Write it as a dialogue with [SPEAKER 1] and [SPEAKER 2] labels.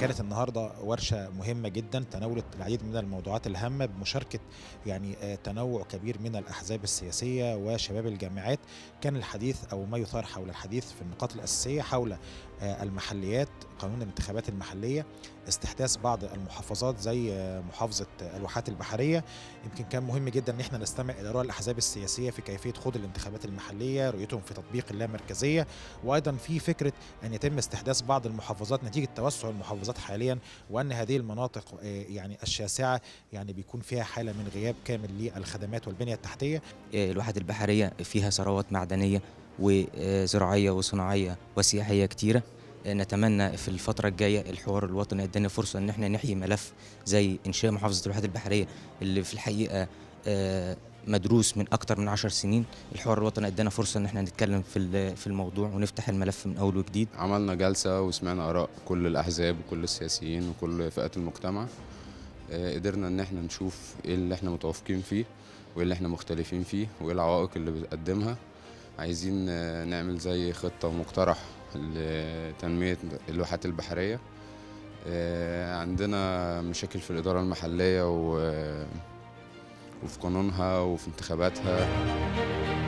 [SPEAKER 1] كانت النهارده ورشه مهمه جدا تناولت العديد من الموضوعات الهامه بمشاركه يعني آه، تنوع كبير من الاحزاب السياسيه وشباب الجامعات كان الحديث او ما يثار حول الحديث في النقاط الاساسيه حول آه، المحليات قانون الانتخابات المحليه استحداث بعض المحافظات زي آه، محافظه آه، الواحات البحريه يمكن كان مهم جدا ان احنا نستمع الى اراء الاحزاب السياسيه في كيفيه خوض الانتخابات المحليه رؤيتهم في تطبيق اللامركزيه وايضا في فكره ان يتم استحداث بعض المحافظات نتيجه توسع المحافظات حاليا وان هذه المناطق آه، يعني الشاسعه يعني بيكون فيها حاله من غياب كامل للخدمات والبنيه التحتيه
[SPEAKER 2] آه، الواحات البحرية فيها ثروات معدنية وزراعية وصناعية وسياحية كتيرة آه، نتمنى في الفترة الجاية الحوار الوطني يدينا فرصة إن احنا نحيي ملف زي إنشاء محافظة الواحات البحرية اللي في الحقيقة آه، مدروس من أكتر من عشر سنين الحوار الوطني ادانا فرصة إن احنا نتكلم في ال- في الموضوع ونفتح الملف من أول وجديد
[SPEAKER 3] عملنا جلسة وسمعنا آراء كل الأحزاب وكل السياسيين وكل فئات المجتمع آه، قدرنا إن احنا نشوف إيه اللي احنا متوافقين فيه وإيه اللي احنا مختلفين فيه وإيه العوائق اللي بتقدمها عايزين آه، نعمل زي خطة مقترح لتنمية الواحات البحرية آه، عندنا مشاكل في الإدارة المحلية و- وفي قانونها وفي انتخاباتها